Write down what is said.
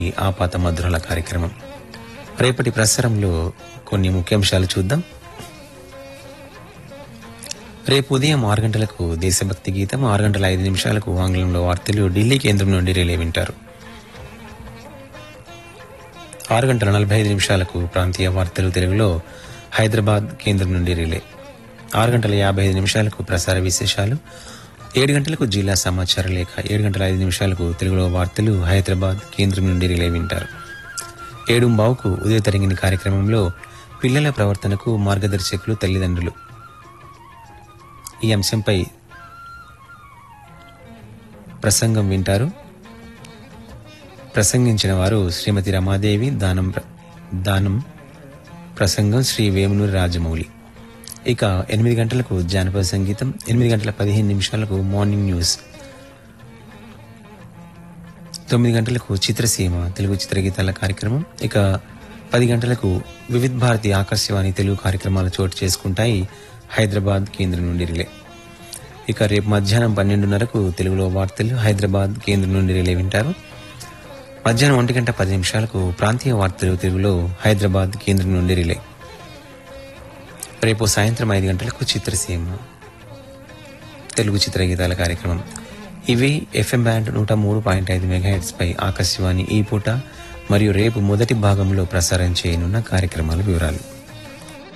ఈ ఆపాత మధురల కార్యక్రమం రేపటి ప్రసారంలో కొన్ని ముఖ్యాంశాలు చూద్దాం రేపు ఉదయం ఆరు గంటలకు దేశభక్తి గీతం ఆరు గంటల ఐదు నిమిషాలకు ఆంగ్లంలో వార్తలు ఢిల్లీ కేంద్రం నుండి రిలే వింటారు ఆరు గంటల నలభై ఐదు నిమిషాలకు ప్రాంతీయ వార్తలు తెలుగులో హైదరాబాద్ కేంద్రం నుండి రిలే ఆరు గంటల యాభై ఐదు నిమిషాలకు ప్రసార విశేషాలు ఏడు గంటలకు జిల్లా సమాచార లేఖ ఏడు గంటల ఐదు నిమిషాలకు తెలుగులో వార్తలు హైదరాబాద్ కేంద్రం నుండి రిలే వింటారు ఏడు బావుకు ఉదయ తరంగిణి కార్యక్రమంలో పిల్లల ప్రవర్తనకు మార్గదర్శకులు తల్లిదండ్రులు ఈ అంశంపై ప్రసంగం వింటారు ప్రసంగించిన వారు శ్రీమతి రమాదేవి దానం ప్ర- దానం ప్రసంగం శ్రీ వేమునూరి రాజమౌళి ఇక ఎనిమిది గంటలకు జానపద సంగీతం ఎనిమిది గంటల పదిహేను నిమిషాలకు మార్నింగ్ న్యూస్ తొమ్మిది గంటలకు చిత్రసీమ తెలుగు చిత్రగీతాల కార్యక్రమం ఇక పది గంటలకు వివిధ్ భారతి ఆకాశవాణి తెలుగు కార్యక్రమాలు చోటు చేసుకుంటాయి హైదరాబాద్ కేంద్రం నుండి రిలే ఇక రేపు మధ్యాహ్నం పన్నెండున్నరకు తెలుగులో వార్తలు హైదరాబాద్ కేంద్రం నుండి రిలే వింటారు మధ్యాహ్నం ఒంటి గంట పది నిమిషాలకు ప్రాంతీయ వార్తలు తెలుగులో హైదరాబాద్ కేంద్రం నుండి రిలే రేపు సాయంత్రం ఐదు గంటలకు చిత్రసీమ తెలుగు చిత్రగీతాల కార్యక్రమం ఇవి ఎఫ్ఎం బ్యాండ్ నూట మూడు పాయింట్ ఐదు మెగాహెట్స్ పై ఆకాశవాణి ఈ పూట మరియు రేపు మొదటి భాగంలో ప్రసారం చేయనున్న కార్యక్రమాల వివరాలు